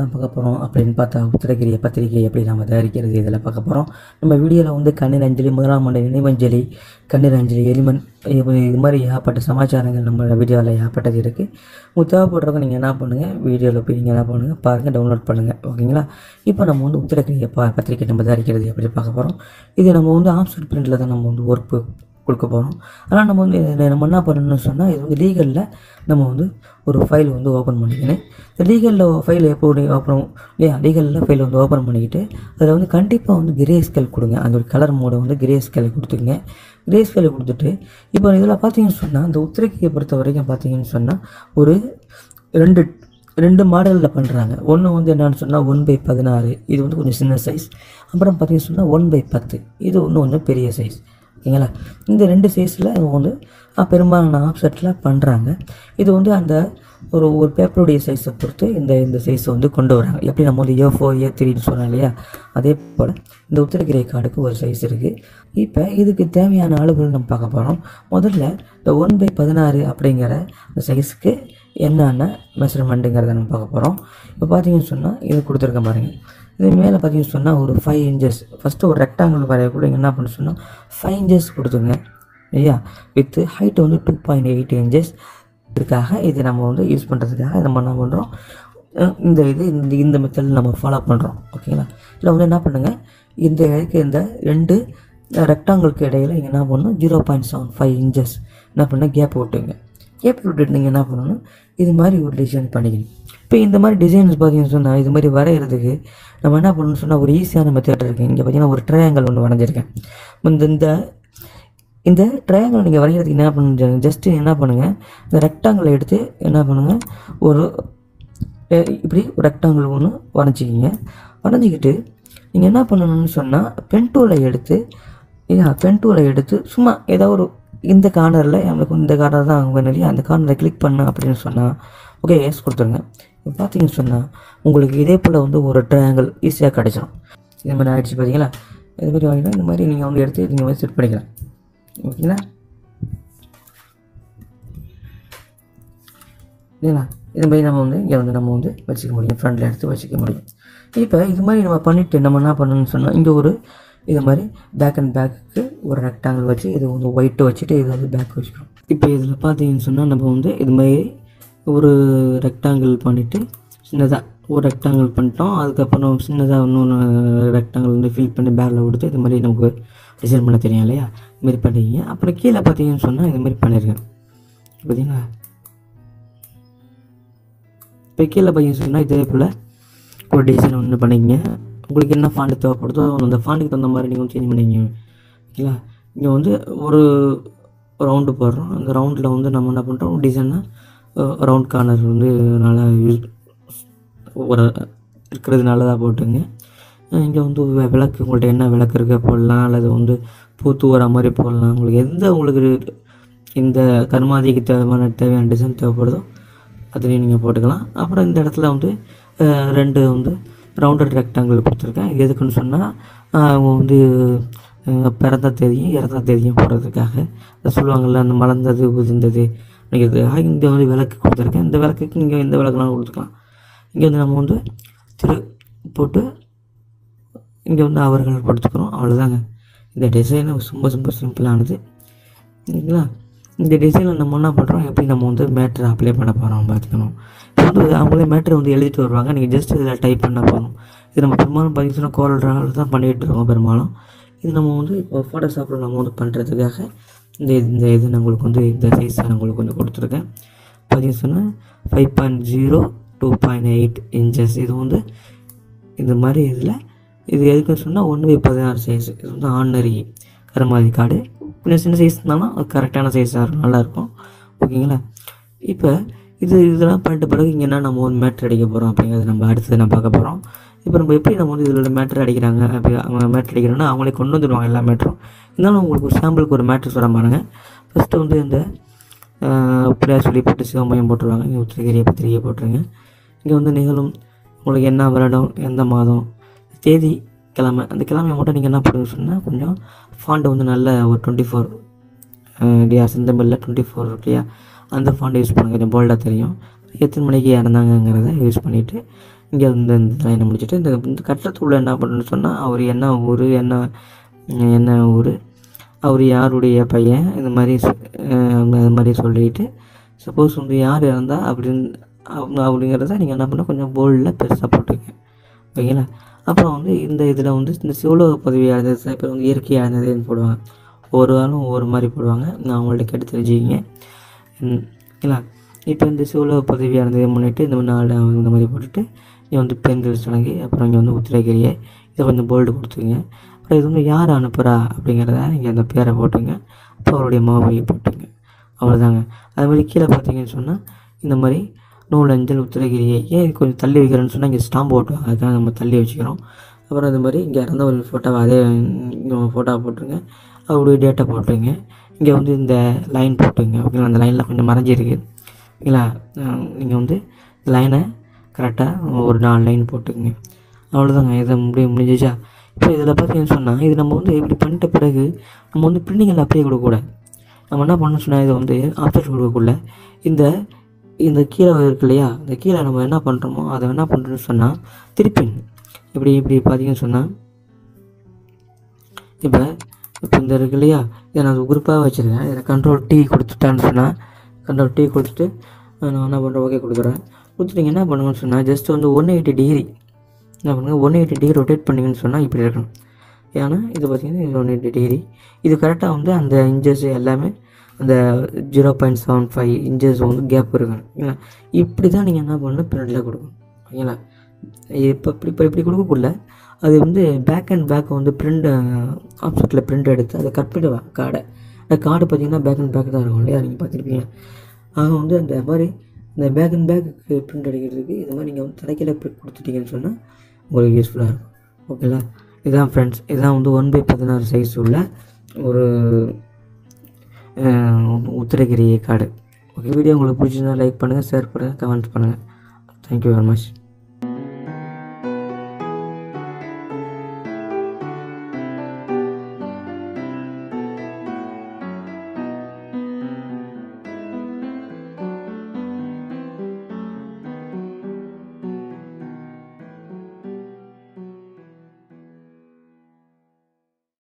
பார்க்க போகிறோம் அப்படின்னு பார்த்தா உத்தரகிரிய பத்திரிகை எப்படி நம்ம தயாரிக்கிறது இதில் பார்க்க போகிறோம் நம்ம வீடியோவில் வந்து கண்ணீர் அஞ்சலி முதலாம் ஆண்டு நினைவஞ்சலி கண்ணீர் அஞ்சலி எலிமன் இது இது மாதிரி ஏகப்பட்ட சமாச்சாரங்கள் நம்ம வீடியோவில் ஏகப்பட்டது இருக்குது உங்களுக்கு தேவைப்படுறவங்க நீங்கள் என்ன பண்ணுங்கள் வீடியோவில் போய் நீங்கள் என்ன பண்ணுங்கள் பாருங்கள் டவுன்லோட் பண்ணுங்கள் ஓகேங்களா இப்போ நம்ம வந்து உத்தரகிரிய ப பத்திரிகை நம்ம தயாரிக்கிறது எப்படி பார்க்க போகிறோம் இது நம்ம வந்து ஆப்ஷன் பிரிண்டில் தான் நம்ம வந்து ஒர்க் கொடுக்க போகிறோம் ஆனால் நம்ம வந்து இதை நம்ம என்ன பண்ணணும்னு சொன்னால் இது வந்து லீகலில் நம்ம வந்து ஒரு ஃபைல் வந்து ஓப்பன் பண்ணிக்கணும் இந்த லீகலில் ஃபைல் எப்படி ஓப்பன் இல்லையா லீகலில் ஃபைல் வந்து ஓப்பன் பண்ணிக்கிட்டு அதில் வந்து கண்டிப்பாக வந்து கிரே ஸ்கேல் கொடுங்க அந்த ஒரு கலர் மோடை வந்து கிரே ஸ்கேல் கொடுத்துங்க கிரே ஸ்கேல் கொடுத்துட்டு இப்போ இதில் பார்த்தீங்கன்னு சொன்னால் இந்த உத்திரக்கியை பொறுத்த வரைக்கும் பார்த்தீங்கன்னு சொன்னால் ஒரு ரெண்டு ரெண்டு மாடலில் பண்ணுறாங்க ஒன்று வந்து என்னென்னு சொன்னால் ஒன் பை பதினாறு இது வந்து கொஞ்சம் சின்ன சைஸ் அப்புறம் பார்த்தீங்கன்னு சொன்னால் ஒன் பை பத்து இது இன்னும் கொஞ்சம் பெரிய சைஸ் ஓகேங்களா இந்த ரெண்டு சைஸில் இவங்க வந்து அஹ், பெரும்பாலான ஆப்செட்டில் பண்ணுறாங்க இது வந்து அந்த ஒரு ஒரு பேப்பருடைய சைஸை பொறுத்து இந்த இந்த சைஸை வந்து கொண்டு வராங்க எப்படி நம்ம வந்து ஏ ஃபோர் ஏ த்ரீன்னு சொன்னோம் இல்லையா அதே போல் இந்த உத்தரகிரை கார்டுக்கு ஒரு சைஸ் இருக்குது இப்போ இதுக்கு தேவையான அளவுகள் நம்ம பார்க்க போகிறோம் முதல்ல இந்த ஒன் பை பதினாறு அப்படிங்கிற அந்த சைஸுக்கு என்னென்ன மெஷர்மெண்ட்டுங்கிறத நம்ம பார்க்க போகிறோம் இப்போ பார்த்தீங்கன்னு சொன்னால் இது கொடுத்துருக்க பாருங்க இது மேலே பார்த்தீங்கன்னு சொன்னால் ஒரு ஃபைவ் இன்ச்சஸ் ஃபஸ்ட்டு ஒரு ரெக்டாங்கிள் வரையக்குள்ள இங்கே என்ன பண்ண சொன்னால் ஃபைவ் இன்ச்சஸ் கொடுத்துங்க ஐயா வித்து ஹைட் வந்து டூ பாயிண்ட் எயிட் இன்ச்சஸ் இதுக்காக இது நம்ம வந்து யூஸ் பண்ணுறதுக்காக நம்ம என்ன பண்ணுறோம் இந்த இது இந்த இந்த மெத்தடில் நம்ம ஃபாலோ பண்ணுறோம் ஓகேங்களா இதில் வந்து என்ன பண்ணுங்கள் இந்த இதுக்கு இந்த ரெண்டு ரெக்டாங்கிளுக்கு இடையில இங்கே என்ன பண்ணணும் zero point seven five inches என்ன பண்ணால் கேப் விட்டுங்க கேப் விட்டுட்டு நீங்கள் என்ன பண்ணணும் இது மாதிரி ஒரு டிசைன் பண்ணிக்கணும் இப்போ இந்த மாதிரி டிசைன்ஸ் பார்த்தீங்கன்னு சொன்னால் இது மாதிரி வரைகிறதுக்கு நம்ம என்ன பண்ணணும்னு சொன்னால் ஒரு ஈஸியான மெத்தட் இருக்குது இங்கே பார்த்தீங்கன்னா ஒரு ட்ரையாங்கல் ஒன்று வரைஞ்சிருக்கேன் இந்த இந்த இந்த ட்ரையாங்கிள் நீங்கள் வரைகிறதுக்கு என்ன பண்ணுங்க ஜஸ்ட்டு என்ன பண்ணுங்கள் இந்த ரெக்டாங்கிளை எடுத்து என்ன பண்ணுங்கள் ஒரு அஹ் இப்படி ஒரு ரெக்டாங்கிள் ஒன்று வரைஞ்சிக்கிங்க வரைஞ்சிக்கிட்டு நீங்கள் என்ன பண்ணணும்னு சொன்னால் பென் டூலை எடுத்து ஏன் பென் டூலை எடுத்து சும்மா ஏதோ ஒரு இந்த கார்னரில் நம்மளுக்கு இந்த கார்னர் தான் வேணும் இல்லையா அந்த கார்னரை கிளிக் பண்ண அப்படின்னு சொன்னால் ஓகே எஸ் கொடுத்துருங்க இப்போ பார்த்தீங்கன்னு சொன்னால் உங்களுக்கு இதே போல் வந்து ஒரு ட்ரையாங்கிள் ஈஸியாக கிடச்சிரும் இது மாதிரி ஆகிடுச்சு பார்த்தீங்களா இது மாதிரி வாங்கினா இந்த மாதிரி நீங்கள் வந்து எடுத்து நீங்கள் வந்து செட் பண்ணிக்கலாம் ஓகேங்களா இல்லைங்களா இது மாதிரி நம்ம வந்து இங்கே வந்து நம்ம வந்து வச்சுக்க முடியும் ஃப்ரண்டில் எடுத்து வச்சுக்க முடியும் இப்போ இது மாதிரி நம்ம பண்ணிவிட்டு நம்ம என்ன பண்ணணும்னு சொன்னால் இங்கே ஒரு இது மாதிரி பேக் அண்ட் பேக்குக்கு ஒரு ரெக்டாங்கிள் வச்சு இது வந்து ஒயிட்டு வச்சுட்டு இது வந்து பேக் வச்சுக்கிறோம் இப்போ இதில் பார்த்தீங்கன்னு சொன்னால் நம்ம வந்து இது மாதிரி ஒரு ரெக்டாங்கிள் பண்ணிவிட்டு சின்னதாக ஒரு ரெக்டாங்கிள் பண்ணிட்டோம் அதுக்கப்புறம் சின்னதாக இன்னொன்று ரெக்டாங்கிள் வந்து ஃபில் பண்ணி பேக்கில் கொடுத்து இது மாதிரி நமக்கு டிசைன் பண்ண தெரியும் இல்லையா இது மாதிரி பண்ணிக்கிங்க அப்புறம் கீழே பார்த்தீங்கன்னு சொன்னால் இது மாதிரி பண்ணியிருக்கேன் பார்த்தீங்களா இப்போ கீழே பார்த்தீங்கன்னு சொன்னால் இதே போல் ஒரு டிசைன் ஒன்று பண்ணிக்கங்க உங்களுக்கு என்ன ஃபாண்ட் தேவைப்படுதோ அந்த ஃபாண்டுக்கு தகுந்த மாதிரி நீங்கள் சேஞ்ச் பண்ணிக்கங்க ஓகேங்களா இங்கே வந்து ஒரு ரவுண்டு போடுறோம் அந்த ரவுண்டில் வந்து நம்ம என்ன பண்ணுறோம் டிசைனாக ரவுண்ட் கார்னர் வந்து நல்லா யூஸ் ஒரு இருக்கிறது நல்லதாக போட்டுங்க இங்கே வந்து வி- விளக்கு உங்கள்கிட்ட என்ன விளக்கு இருக்க போடலாம் அல்லது வந்து பூ தூவுற மாதிரி போடலாம் உங்களுக்கு எந்த உங்களுக்கு இந்த கருமாதிக்கு தேவையான தேவையான டிசைன் தேவைப்படுதோ அதுலேயும் நீங்கள் போட்டுக்கலாம் அப்புறம் இந்த இடத்துல வந்து அஹ், ரெண்டு வந்து ரவுண்டட் ரெக்டாங்கிள் கொடுத்துருக்கேன் இது எதுக்குன்னு சொன்னால் அவங்க வந்து அஹ், பிறந்த தேதியும் இறந்த தேதியும் போடுறதுக்காக அதை சொல்லுவாங்கள்ல அந்த மலர்ந்தது உதிர்ந்தது அப்படிங்கிறதுக்காக இங்கே வந்து விளக்கு கொடுத்துருக்கேன் இந்த விளக்குக்கு இங்கே இந்த விளக்குலாம் கொடுத்துக்கலாம் இங்கே வந்து நம்ம வந்து திரு போட்டு இங்கே வந்து அவர்கள் படுத்துக்கிறோம் அவ்வளோதாங்க இந்த டிசைன் ரொம்ப ரொம்ப சிம்பிளானது சரிங்களா இந்த டிசைனில் நம்ம என்ன பண்ணுறோம் எப்படி நம்ம வந்து மேட்ரு அப்ளை பண்ண போகிறோம் பார்த்துக்கணும் இப்போ வந்து அவங்களே மேட்ரு வந்து எழுதிட்டு வருவாங்க நீங்கள் ஜஸ்ட் இதில் டைப் பண்ண போகணும் இது நம்ம பெரும்பாலும் பார்த்தீங்கன்னா கோரல் தான் பண்ணிகிட்டு இருக்கோம் பெரும்பாலும் இது நம்ம வந்து இப்போ ஃபோட்டோஷாப்பில் நம்ம வந்து பண்ணுறதுக்காக இந்த இந்த இது நான் உங்களுக்கு வந்து இந்த சைஸ் நான் உங்களுக்கு வந்து கொடுத்துருக்கேன் பார்த்தீங்கன்னு சொன்னால் five point zero two point eight inches இது வந்து இந்த மாதிரி இதில் இது எதுக்குன்னு சொன்னால் ஒன்று பை பதினாறு சைஸ் இது வந்து ஆர்டினரி கருமாதி கார்டு கொஞ்சம் சின்ன சைஸ் இருந்தாலும் அது கரெக்டான சைஸாக இருக்கும் நல்லாயிருக்கும் ஓகேங்களா இப்போ இது இதெல்லாம் பண்ணிட்ட பிறகு இங்கே என்ன நம்ம வந்து மேட்ரு அடிக்க போகிறோம் அப்படிங்கிறது நம்ம அடுத்தது நம்ம பார்க்க போகிறோம் இப்போ நம்ம எப்படி நம்ம வந்து இதில் மேட்ரு அடிக்கிறாங்க அப்படி அவங்க மேட்ரு அடிக்கிறோன்னா அவங்களே கொண்டு வந்துடுவாங்க எல்லா மேட்ரும் இருந்தாலும் உங்களுக்கு ஒரு சாம்பிளுக்கு ஒரு மேட்ரு சொல்ல பாருங்க ஃபஸ்ட்டு வந்து இந்த பிள்ளையார் சொல்லி போட்டு சிவமயம் போட்டுருவாங்க இங்கே உத்திரகிரியை பத்திரிகை போட்டுருங்க இங்கே வந்து நிகழும் உங்களுக்கு என்ன வருடம் எந்த மாதம் தேதி கிழமை அந்த கிழமையை மட்டும் நீங்கள் என்ன பண்ணுங்க சொன்னால் கொஞ்சம் ஃபாண்ட் வந்து நல்ல ஒரு டுவெண்ட்டி ஃபோர் இல்லையா செந்தமிழில் டுவெண்ட்டி ஃபோர் இருக்கு இல்லையா அந்த ஃபாண்ட் யூஸ் பண்ணுங்க கொஞ்சம் போல்டாக தெரியும் எத்தனை மணிக்கு இறந்தாங்கங்கிறத யூஸ் பண்ணிவிட்டு இங்கே இந்த இந்த லைனை முடிச்சுட்டு இந்த இந்த கட்டத்துக்குள்ளே என்ன பண்ணணும்னு சொன்னால் அவர் என்ன ஊர் என்ன என்ன ஊர் அவர் யாருடைய பையன் இந்த மாதிரி சொ- அஹ் அது மாதிரி சொல்லிட்டு சப்போஸ் வந்து யார் இறந்தா அப்படின்னு அவங்க அப்படிங்கிறத நீங்கள் என்ன பண்ண கொஞ்சம் போல்டில் பெருசாக போட்டுங்க ஓகேங்களா அப்புறம் வந்து இந்த இதில் வந்து இந்த சிவலோக பதவி அடைந்தது சில பேர் வந்து இயற்கை அடைந்ததுன்னு போடுவாங்க ஒவ்வொரு ஆளும் ஒவ்வொரு மாதிரி போடுவாங்க நான் அவங்கள்ட்ட கேட்டு தெரிஞ்சுக்கிங்க ம், ஓகேங்களா இப்போ இந்த சிவலோக பதவி அடைந்ததை முன்னிட்டு இந்த மாதிரி நாலு இந்த மாதிரி போட்டுட்டு இங்கே வந்து பெண்கள் சடங்கு அப்புறம் இங்கே வந்து உத்திரகிரியை இதை கொஞ்சம் போல்டு கொடுத்துங்க அப்புறம் இது வந்து யார் அனுப்புகிறா அப்படிங்கிறத நீங்கள் அந்த பேரை போட்டுங்க அப்புறம் அவருடைய முகவரியை போட்டுங்க அவ்வளோதாங்க அது மாதிரி கீழே பார்த்தீங்கன்னு சொன்னால் இந்த மாதிரி நூல் அஞ்சல் உத்திரகிரியை ஏன் இது கொஞ்சம் தள்ளி வைக்கிறேன்னு சொன்னால் இங்கே ஸ்டாம்பு ஓட்டுவாங்க அதுக்காக நம்ம தள்ளி வச்சுக்கிறோம் அப்புறம் அது மாதிரி இங்கே இறந்த ஒரு ஃபோட்டோவை அதே ஃபோட்டோவை போட்டுருங்க அவருடைய டேட்டா போட்டுருங்க இங்கே வந்து இந்த லைன் போட்டுங்க ஓகேங்களா அந்த லைனில் கொஞ்சம் மறைஞ்சிருக்கு ஓகேங்களா நீங்கள் வந்து லைனை கரெக்டாக ஒரு நாலு லைன் போட்டுக்குங்க அவ்வளோதாங்க இதை முடி முடிஞ்சிச்சா இப்போ இதில் பார்த்தீங்கன்னு சொன்னால் இது நம்ம வந்து இப்படி பண்ணிட்ட பிறகு நம்ம வந்து பிரிண்டிங்கில் அப்படியே கொடுக்கக்கூடாது நம்ம என்ன பண்ணணும் சொன்னால் இதை வந்து ஆப்ஜெக்ட் கொடுக்கக்குள்ள இந்த இந்த கீழே இருக்கு இல்லையா இந்த கீழே நம்ம என்ன பண்ணுறோமோ அதை என்ன பண்ணுறோம்னு சொன்னால் திருப்பி இப்படி இப்படி பார்த்தீங்கன்னு சொன்னால் இப்போ இப்போ இந்த இருக்கு இல்லையா இதை நான் குரூப்பாக வச்சுருக்கேன் இதை கண்ட்ரோல் டீ கொடுத்துட்டான்னு சொன்னால் கண்ட்ரோல் டீ கொடுத்துட்டு நான் என்ன பண்ணுறேன் ஓகே கொடுக்குறேன் கொடுத்துட்டீங்க என்ன பண்ணுங்கன்னு சொன்னால் ஜஸ்ட் வந்து ஒன் எயிட்டி டிகிரி என்ன பண்ணுங்க ஒன் எயிட்டி டிகிரி ரொட்டேட் பண்ணிங்கன்னு சொன்னால் இப்படி இருக்கணும் ஏன்னா இது பார்த்தீங்கன்னா இது ஒன் எயிட்டி டிகிரி இது கரெக்டாக வந்து அந்த இன்ச்சஸ் எல்லாமே அந்த zero point seven five inches வந்து கேப் இருக்கணும் ஓகேங்களா இப்படி தான் நீங்கள் என்ன பண்ணணும் பிரிண்டில் கொடுக்கணும் ஓகேங்களா இப்போ இப்படி இப்போ இப்படி கொடுக்கக்குள்ள அது வந்து பேக் அண்ட் பேக் வந்து பிரிண்ட் ஆப்செட்டில் பிரிண்ட் எடுத்து அதை கட் பண்ணிடுவேன் கார்டை அந்த கார்டு பார்த்தீங்கன்னா பேக் அண்ட் பேக் தான் இருக்கும் இல்லையா நீங்கள் பார்த்துருப்பீங்க ஆக வந்து அந்த மாதிரி இந்த பேக் அண்ட் பேக்கு பிரிண்ட் அடிக்கிறதுக்கு இது மாதிரி நீங்கள் வந்து தலைக்கீழ பிரிண்ட் கொடுத்துட்டீங்கன்னு சொன்னால் உங்களுக்கு யூஸ்ஃபுல்லாக இருக்கும் ஓகேங்களா இதுதான் ஃப்ரெண்ட்ஸ் இதுதான் வந்து ஒன் பை பதினாறு சைஸ் உள்ள ஒரு அஹ், உத்திரகிரி கார்டு ஓகே வீடியோ உங்களுக்கு பிடிச்சிருந்தா லைக் பண்ணுங்கள் ஷேர் பண்ணுங்கள் கமெண்ட் பண்ணுங்கள் தேங்க்யூ வெரி மச்